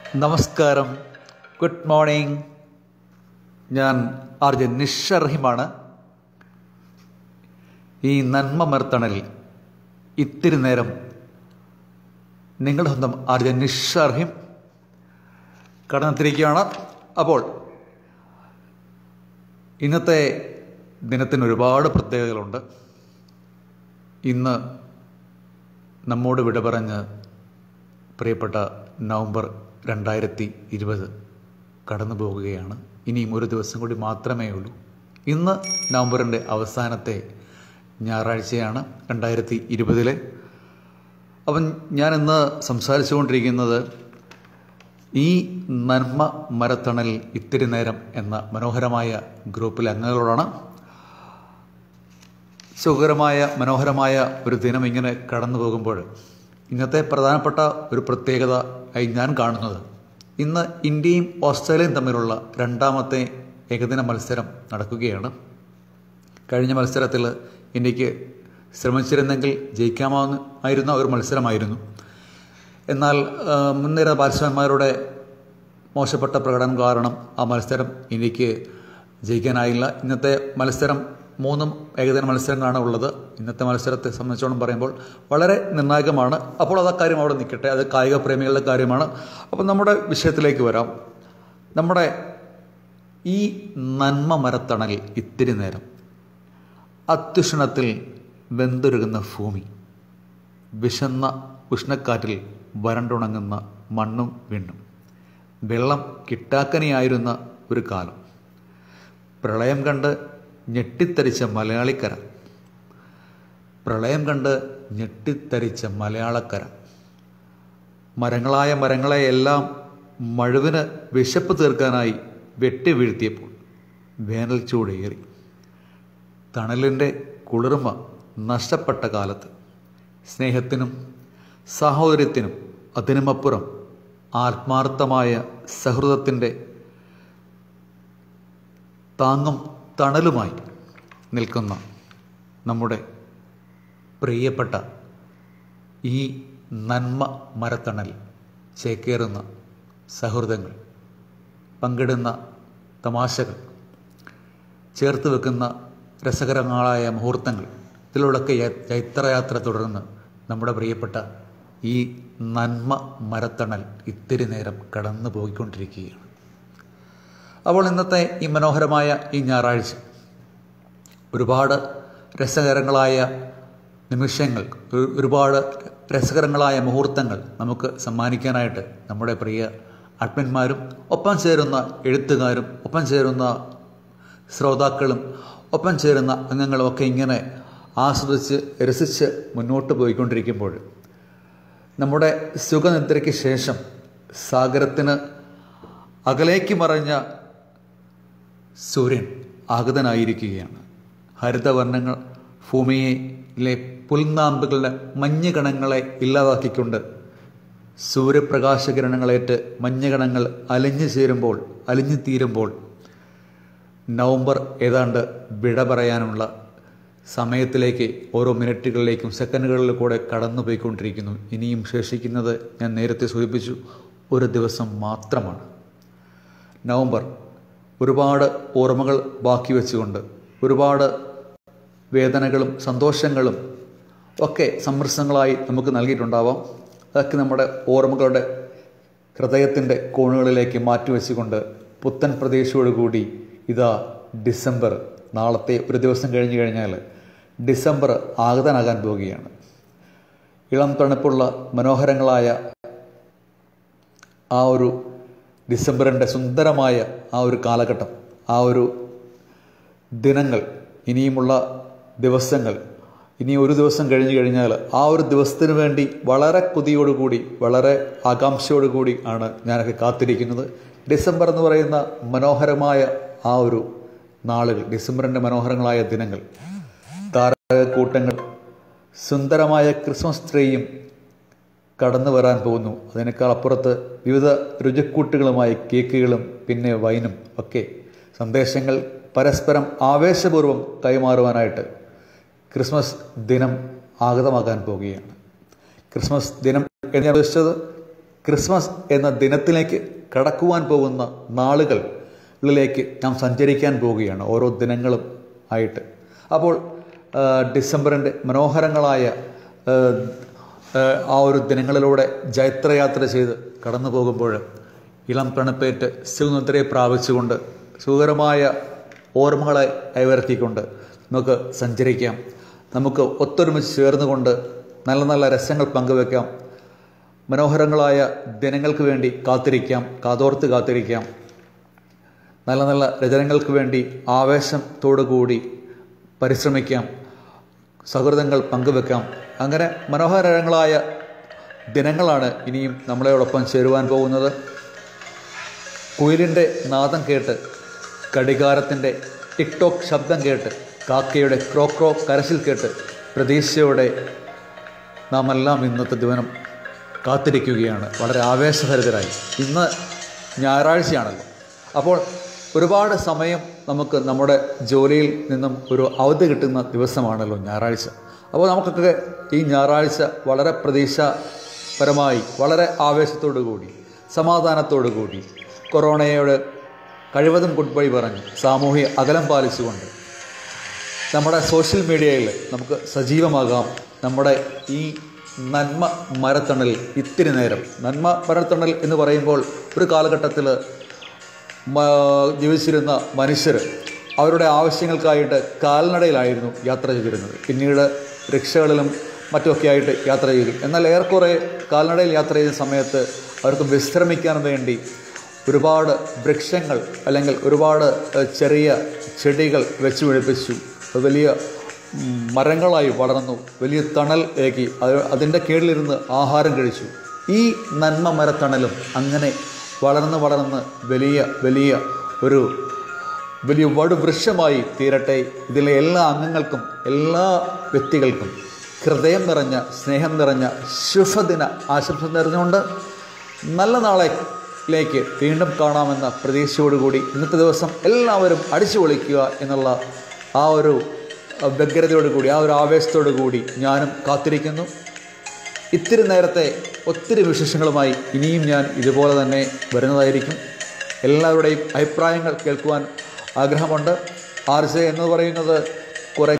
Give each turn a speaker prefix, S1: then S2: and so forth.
S1: നമസ്കാരം good morning ഞാൻ R J നിഷർഹിമാണ് ഈ നന്മ മർത്തണലിൽ ഇത്തിരി നേരം നിങ്ങളുടെ സ്വന്തം ആർ ജെ നിഷർഹിം കടന്നെത്തിരിക്കുകയാണ് അപ്പോൾ ഇന്നത്തെ ദിനത്തിന് ഒരുപാട് പ്രത്യേകതകളുണ്ട് ഇന്ന് നമ്മോട് വിട പറഞ്ഞ് പ്രിയപ്പെട്ട നവംബർ രണ്ടായിരത്തി ഇരുപത് കടന്നു പോകുകയാണ് ഇനിയും ഒരു ദിവസം കൂടി മാത്രമേ ഉള്ളൂ ഇന്ന് നവംബറിൻ്റെ അവസാനത്തെ ഞായറാഴ്ചയാണ് രണ്ടായിരത്തി ഇരുപതിലെ അപ്പം ഞാനിന്ന് സംസാരിച്ചുകൊണ്ടിരിക്കുന്നത് ഈ നന്മ മരത്തണൽ ഇത്തിരി നേരം എന്ന മനോഹരമായ ഗ്രൂപ്പിലെ അംഗങ്ങളോടാണ് സുഖകരമായ മനോഹരമായ ഒരു ദിനം ഇങ്ങനെ കടന്നു പോകുമ്പോൾ ഇന്നത്തെ പ്രധാനപ്പെട്ട ഒരു പ്രത്യേകത ആയി ഞാൻ കാണുന്നത് ഇന്ന് ഇന്ത്യയും ഓസ്ട്രേലിയയും തമ്മിലുള്ള രണ്ടാമത്തെ ഏകദിന മത്സരം നടക്കുകയാണ് കഴിഞ്ഞ മത്സരത്തിൽ ഇന്ത്യക്ക് ശ്രമിച്ചിരുന്നെങ്കിൽ ജയിക്കാമായിരുന്ന ഒരു മത്സരമായിരുന്നു എന്നാൽ മുൻനിര ബാറ്റ്സ്മാൻമാരുടെ മോശപ്പെട്ട പ്രകടനം കാരണം ആ മത്സരം ഇന്ത്യക്ക് ജയിക്കാനായില്ല ഇന്നത്തെ മത്സരം മൂന്നും ഏകദിന മത്സരങ്ങളാണ് ഉള്ളത് ഇന്നത്തെ മത്സരത്തെ സംബന്ധിച്ചോളം പറയുമ്പോൾ വളരെ നിർണായകമാണ് അപ്പോൾ അത് കാര്യം അവിടെ നിൽക്കട്ടെ അത് കായിക പ്രേമികളുടെ കാര്യമാണ് അപ്പോൾ നമ്മുടെ വിഷയത്തിലേക്ക് വരാം നമ്മുടെ ഈ നന്മ മരത്തണൽ ഇത്തിരി നേരം അത്യുഷ്ണത്തിൽ വെന്തുരുകുന്ന ഭൂമി വിശന്ന ഉഷ്ണക്കാറ്റിൽ വരണ്ടുണങ്ങുന്ന മണ്ണും വിണ്ണും വെള്ളം കിട്ടാക്കനിയായിരുന്ന ഒരു കാലം പ്രളയം കണ്ട് ഞെട്ടിത്തരിച്ച മലയാളിക്കര പ്രളയം കണ്ട് ഞെട്ടിത്തരിച്ച മലയാളക്കര മരങ്ങളായ മരങ്ങളെയെല്ലാം മഴുവിന് വിശപ്പ് തീർക്കാനായി വെട്ടി വീഴ്ത്തിയപ്പോൾ വേനൽ ചൂടേറി തണലിൻ്റെ കുളിർമ നഷ്ടപ്പെട്ട കാലത്ത് സ്നേഹത്തിനും സാഹോദര്യത്തിനും അതിനുമപ്പുറം ആത്മാർത്ഥമായ സൗഹൃദത്തിൻ്റെ താങ്ങും തണലുമായി നിൽക്കുന്ന നമ്മുടെ പ്രിയപ്പെട്ട ഈ നന്മ മരത്തണൽ ചേക്കേറുന്ന സൗഹൃദങ്ങൾ പങ്കിടുന്ന തമാശകൾ ചേർത്ത് വെക്കുന്ന രസകരങ്ങളായ മുഹൂർത്തങ്ങൾ ഇതിലൂടെയൊക്കെ ചൈത്രയാത്ര തുടർന്ന് നമ്മുടെ പ്രിയപ്പെട്ട ഈ നന്മ മരത്തണൽ ഇത്തിരി നേരം കടന്നു പോയിക്കൊണ്ടിരിക്കുകയാണ് അപ്പോൾ ഇന്നത്തെ ഈ മനോഹരമായ ഈ ഞായറാഴ്ച ഒരുപാട് രസകരങ്ങളായ നിമിഷങ്ങൾ ഒരുപാട് രസകരങ്ങളായ മുഹൂർത്തങ്ങൾ നമുക്ക് സമ്മാനിക്കാനായിട്ട് നമ്മുടെ പ്രിയ അഡ്മിന്മാരും ഒപ്പം ചേരുന്ന എഴുത്തുകാരും ഒപ്പം ചേരുന്ന ശ്രോതാക്കളും ഒപ്പം ചേരുന്ന അംഗങ്ങളും ഒക്കെ ഇങ്ങനെ ആസ്വദിച്ച് രസിച്ച് മുന്നോട്ട് പോയിക്കൊണ്ടിരിക്കുമ്പോൾ നമ്മുടെ സുഖനിദ്രയ്ക്ക് ശേഷം സാഗരത്തിന് അകലേക്ക് മറഞ്ഞ സൂര്യൻ ആഗതനായിരിക്കുകയാണ് ഹരിതവർണ്ണങ്ങൾ ഭൂമിയിലെ പുൽനാമ്പുകളുടെ മഞ്ഞുകണങ്ങളെ ഇല്ലാതാക്കിക്കൊണ്ട് സൂര്യപ്രകാശകിരണങ്ങളേറ്റ് മഞ്ഞുകണങ്ങൾ അലിഞ്ഞു ചേരുമ്പോൾ അലിഞ്ഞു തീരുമ്പോൾ നവംബർ ഏതാണ്ട് വിട പറയാനുള്ള സമയത്തിലേക്ക് ഓരോ മിനിറ്റുകളിലേക്കും സെക്കൻഡുകളിൽ കൂടെ കടന്നു പോയിക്കൊണ്ടിരിക്കുന്നു ഇനിയും ശേഷിക്കുന്നത് ഞാൻ നേരത്തെ സൂചിപ്പിച്ചു ഒരു ദിവസം മാത്രമാണ് നവംബർ ഒരുപാട് ഓർമ്മകൾ ബാക്കി വെച്ചുകൊണ്ട് ഒരുപാട് വേദനകളും സന്തോഷങ്ങളും ഒക്കെ സമ്മർശങ്ങളായി നമുക്ക് നൽകിയിട്ടുണ്ടാവാം അതൊക്കെ നമ്മുടെ ഓർമ്മകളുടെ ഹൃദയത്തിൻ്റെ കോണുകളിലേക്ക് മാറ്റിവെച്ചുകൊണ്ട് പുത്തൻ പ്രതീക്ഷയോടുകൂടി ഇതാ ഡിസംബർ നാളത്തെ ഒരു ദിവസം കഴിഞ്ഞു കഴിഞ്ഞാൽ ഡിസംബർ ആഗതനാകാൻ പോവുകയാണ് ഇളം തണുപ്പുള്ള മനോഹരങ്ങളായ ആ ഒരു ഡിസംബറിൻ്റെ സുന്ദരമായ ആ ഒരു കാലഘട്ടം ആ ഒരു ദിനങ്ങൾ ഇനിയുമുള്ള ദിവസങ്ങൾ ഇനി ഒരു ദിവസം കഴിഞ്ഞു കഴിഞ്ഞാൽ ആ ഒരു ദിവസത്തിന് വേണ്ടി വളരെ കൊതിയോടുകൂടി വളരെ ആകാംക്ഷയോടുകൂടി ആണ് ഞാനൊക്കെ കാത്തിരിക്കുന്നത് ഡിസംബർ എന്ന് പറയുന്ന മനോഹരമായ ആ ഒരു നാളുകൾ ഡിസംബറിൻ്റെ മനോഹരങ്ങളായ ദിനങ്ങൾ താരകൂട്ടങ്ങൾ സുന്ദരമായ ക്രിസ്മസ് ട്രീയും കടന്നു വരാൻ പോകുന്നു അതിനേക്കാൾ അപ്പുറത്ത് വിവിധ രുചിക്കൂട്ടുകളുമായി കേക്കുകളും പിന്നെ വൈനും ഒക്കെ സന്ദേശങ്ങൾ പരസ്പരം ആവേശപൂർവ്വം കൈമാറുവാനായിട്ട് ക്രിസ്മസ് ദിനം ആഗതമാകാൻ പോവുകയാണ് ക്രിസ്മസ് ദിനം എന്ന് ഞാൻ ഉദ്ദേശിച്ചത് ക്രിസ്മസ് എന്ന ദിനത്തിലേക്ക് കടക്കുവാൻ പോകുന്ന നാളുകളിലേക്ക് നാം സഞ്ചരിക്കാൻ പോവുകയാണ് ഓരോ ദിനങ്ങളും ആയിട്ട് അപ്പോൾ ആ, ഡിസംബറിൻ്റെ മനോഹരങ്ങളായ ആ, ആ, ആ ഒരു ദിനങ്ങളിലൂടെ ജൈത്രയാത്ര ചെയ്ത് കടന്നു പോകുമ്പോൾ ഇളം തണുപ്പേറ്റ് സുനിദ്രയെ പ്രാപിച്ചുകൊണ്ട് സുഖകരമായ ഓർമ്മകളെ കൈവരുത്തിക്കൊണ്ട് നമുക്ക് സഞ്ചരിക്കാം നമുക്ക് ഒത്തൊരുമിച്ച് ചേർന്നുകൊണ്ട് നല്ല നല്ല രസങ്ങൾ പങ്കുവെക്കാം മനോഹരങ്ങളായ ദിനങ്ങൾക്ക് വേണ്ടി കാത്തിരിക്കാം കാതോർത്ത് കാത്തിരിക്കാം നല്ല നല്ല രചനകൾക്ക് വേണ്ടി ആവേശത്തോടു കൂടി പരിശ്രമിക്കാം സൗഹൃദങ്ങൾ പങ്കുവെക്കാം അങ്ങനെ മനോഹരങ്ങളായ ദിനങ്ങളാണ് ഇനിയും നമ്മളോടൊപ്പം ചേരുവാൻ പോകുന്നത് കുയിലിൻ്റെ നാദം കേട്ട് കടികാരത്തിൻ്റെ ടിക്ടോക്ക് ശബ്ദം കേട്ട് കാക്കയുടെ ക്രോ ക്രോ കരച്ചിൽ കേട്ട് പ്രതീക്ഷയോടെ നാം എല്ലാം ഇന്നത്തെ ദിവനം കാത്തിരിക്കുകയാണ് വളരെ ആവേശഭരിതരായി ഇന്ന് ഞായറാഴ്ചയാണല്ലോ അപ്പോൾ ഒരുപാട് സമയം നമുക്ക് നമ്മുടെ ജോലിയിൽ നിന്നും ഒരു അവധി കിട്ടുന്ന ദിവസമാണല്ലോ ഞായറാഴ്ച അപ്പോൾ നമുക്കൊക്കെ ഈ ഞായറാഴ്ച വളരെ പ്രതീക്ഷാപരമായി വളരെ ആവേശത്തോടു കൂടി സമാധാനത്തോടു കൂടി കൊറോണയോട് കഴിവതും ഗുഡ് ബൈ പറഞ്ഞ് സാമൂഹിക അകലം പാലിച്ചുകൊണ്ട് നമ്മുടെ സോഷ്യൽ മീഡിയയിൽ നമുക്ക് സജീവമാകാം നമ്മുടെ ഈ നന്മ മരത്തണൽ ഇത്തിരി നേരം നന്മ മരത്തണൽ എന്ന് പറയുമ്പോൾ ഒരു കാലഘട്ടത്തിൽ ജീവിച്ചിരുന്ന മനുഷ്യർ അവരുടെ ആവശ്യങ്ങൾക്കായിട്ട് കാൽനടയിലായിരുന്നു യാത്ര ചെയ്തിരുന്നത് പിന്നീട് റിക്ഷകളിലും മറ്റുമൊക്കെ ആയിട്ട് യാത്ര ചെയ്തു എന്നാൽ ഏറെക്കുറെ കാൽനടയിൽ യാത്ര ചെയ്യുന്ന സമയത്ത് അവർക്ക് വിശ്രമിക്കാൻ വേണ്ടി ഒരുപാട് വൃക്ഷങ്ങൾ അല്ലെങ്കിൽ ഒരുപാട് ഏഹ്, ചെറിയ ചെടികൾ വെച്ച് പിടിപ്പിച്ചു അത് വലിയ ഉം, മരങ്ങളായി വളർന്നു വലിയ തണൽ ഏകി അത് അതിൻ്റെ കീഴിലിരുന്ന് ആഹാരം കഴിച്ചു ഈ നന്മ മരത്തണലും അങ്ങനെ വളർന്ന് വളർന്ന് വലിയ വലിയ ഒരു വലിയ വടുവൃക്ഷമായി തീരട്ടെ ഇതിലെ എല്ലാ അംഗങ്ങൾക്കും എല്ലാ വ്യക്തികൾക്കും ഹൃദയം നിറഞ്ഞ സ്നേഹം നിറഞ്ഞ ശുഭദിന ആശംസ നിറഞ്ഞുകൊണ്ട് നല്ല നാളേക്ക് വീണ്ടും കാണാമെന്ന പ്രതീക്ഷയോടുകൂടി ഇന്നത്തെ ദിവസം എല്ലാവരും അടിച്ചു പൊളിക്കുക എന്നുള്ള ആ ഒരു വ്യഗ്രതയോടു കൂടി ആ ഒരു ആവേശത്തോടു കൂടി ഞാനും കാത്തിരിക്കുന്നു ഇത്തിരി നേരത്തെ ഒത്തിരി വിശേഷങ്ങളുമായി ഇനിയും ഞാൻ ഇതുപോലെ തന്നെ വരുന്നതായിരിക്കും എല്ലാവരുടെയും അഭിപ്രായങ്ങൾ കേൾക്കുവാൻ ആഗ്രഹമുണ്ട് ആർ ജെ എന്ന് പറയുന്നത്